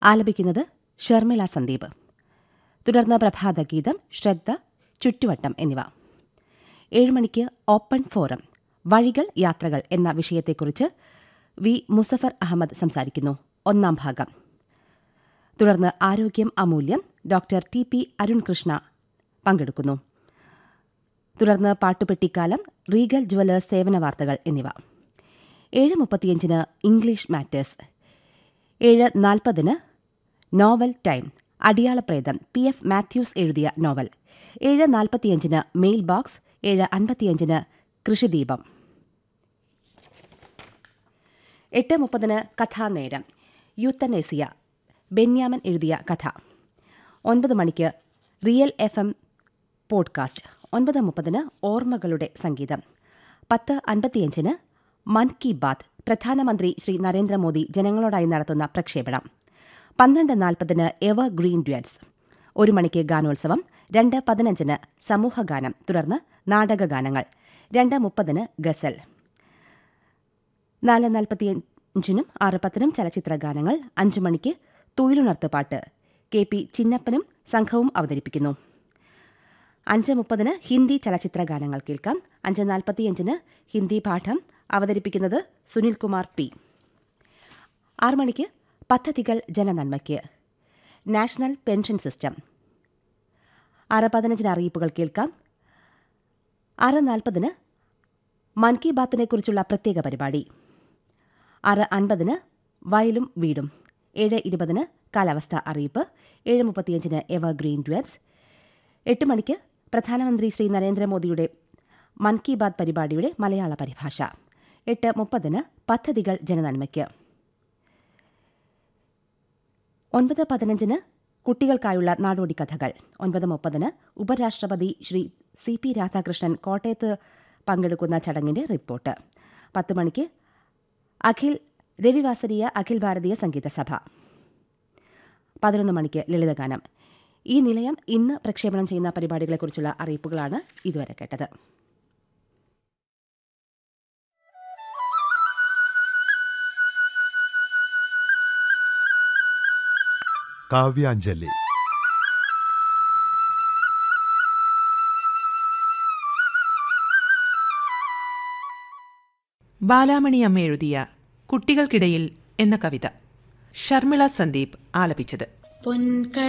ആലപിക്കുന്നത് ഷർമിള സന്ദീപ് തുടർന്ന് പ്രഭാതഗീതം ശ്രദ്ധ ചുറ്റുവട്ടം എന്നിവ ഏഴ് മണിക്ക് ഓപ്പൺ ഫോറം വഴികൾ യാത്രകൾ എന്ന വിഷയത്തെക്കുറിച്ച് വി മുസഫർ അഹമ്മദ് സംസാരിക്കുന്നു ഒന്നാം ഭാഗം തുടർന്ന് ആരോഗ്യം അമൂല്യം ഡോക്ടർ ടി പി അരുൺകൃഷ്ണ പങ്കെടുക്കുന്നു തുടർന്ന് പാട്ടുപെട്ടിക്കാലം റീഗൽ ജുവലേഴ്സ് സേവന വാർത്തകൾ എന്നിവ ഏഴ് മുപ്പത്തിയഞ്ചിന് ഇംഗ്ലീഷ് മാറ്റേഴ്സ് ഏഴ് നാൽപ്പതിന് നോവൽ ടൈം അടിയാളപ്രേതം പി എഫ് മാത്യൂസ് എഴുതിയ നോവൽ ഏഴ് നാൽപ്പത്തിയഞ്ചിന് മെയിൽ ബോക്സ് ഏഴ് അൻപത്തിയഞ്ചിന് കൃഷിദീപം എട്ട് മുപ്പതിന് കഥാനേരം യൂത്തനേസിയ ബെന്യാമൻ എഴുതിയ കഥ ഒൻപത് മണിക്ക് റിയൽ എഫ് എം പോഡ്കാസ്റ്റ് ഒൻപത് മുപ്പതിന് ഓർമ്മകളുടെ സംഗീതം പത്ത് അൻപത്തിയഞ്ചിന് മൻ കി ബാത്ത് പ്രധാനമന്ത്രി ശ്രീ നരേന്ദ്രമോദി ജനങ്ങളോടായി നടത്തുന്ന പ്രക്ഷേപണം പന്ത്രണ്ട് നാൽപ്പതിന് എവർ ഗ്രീൻ ഡ്യുവറ്റ്സ് ഒരു മണിക്ക് ഗാനോത്സവം രണ്ട് പതിനഞ്ചിന് സമൂഹഗാനം തുടർന്ന് നാടകഗാനങ്ങൾ രണ്ട് മുപ്പതിന് ഗസൽ നാല് നാൽപ്പത്തിയഞ്ചിനും ആറ് പത്തിനും ചലച്ചിത്ര ഗാനങ്ങൾ അഞ്ചു മണിക്ക് തുയിലുണർത്ത് പാട്ട് കെ പി ചിന്നപ്പനും സംഘവും അവതരിപ്പിക്കുന്നു അഞ്ച് മുപ്പതിന് ഹിന്ദി ചലച്ചിത്ര ഗാനങ്ങൾ കേൾക്കാം അഞ്ച് നാൽപ്പത്തിയഞ്ചിന് ഹിന്ദി പാഠം അവതരിപ്പിക്കുന്നത് സുനിൽകുമാർ പി ആറ് മണിക്ക് പദ്ധതികൾ ജനനന്മയ്ക്ക് നാഷണൽ പെൻഷൻ സിസ്റ്റം ആറ് പതിനഞ്ചിന് അറിയിപ്പുകൾ കേൾക്കാം ആറ് നാൽപ്പതിന് മൻ കി ബാത്തിനെക്കുറിച്ചുള്ള പ്രത്യേക പരിപാടി ആറ് അൻപതിന് വയലും വീടും ഏഴ് ഇരുപതിന് കാലാവസ്ഥ അറിയിപ്പ് ഏഴ് മുപ്പത്തിയഞ്ചിന് എവർ ഗ്രീൻ ഡ്വറ്റ്സ് എട്ട് മണിക്ക് പ്രധാനമന്ത്രി ശ്രീ നരേന്ദ്രമോദിയുടെ മൻ കി ബാത് പരിപാടിയുടെ മലയാള പരിഭാഷ എട്ട് മുപ്പതിന് പദ്ധതികൾ ജനനന്മയ്ക്ക് ഒൻപത് പതിനഞ്ചിന് കുട്ടികൾക്കായുള്ള നാടോടി കഥകൾ ഒൻപത് മുപ്പതിന് ഉപരാഷ്ട്രപതി ശ്രീ സി പി രാധാകൃഷ്ണൻ കോട്ടയത്ത് പങ്കെടുക്കുന്ന ചടങ്ങിന്റെ റിപ്പോർട്ട് പത്ത് മണിക്ക് അഖിൽ രവിവാസരീയ അഖിൽ ഭാരതീയ സംഗീത സഭ പതിനൊന്ന് മണിക്ക് ലളിതഗാനം ഈ നിലയം ഇന്ന് പ്രക്ഷേപണം ചെയ്യുന്ന പരിപാടികളെക്കുറിച്ചുള്ള അറിയിപ്പുകളാണ് ഇതുവരെ കേട്ടത് കാവ്യാഞ്ജലി ബാലാമണി അമ്മ എഴുതിയ കുട്ടികൾക്കിടയിൽ എന്ന കവിത ഷർമിള സന്ദീപ് ആലപിച്ചത് പൊൻക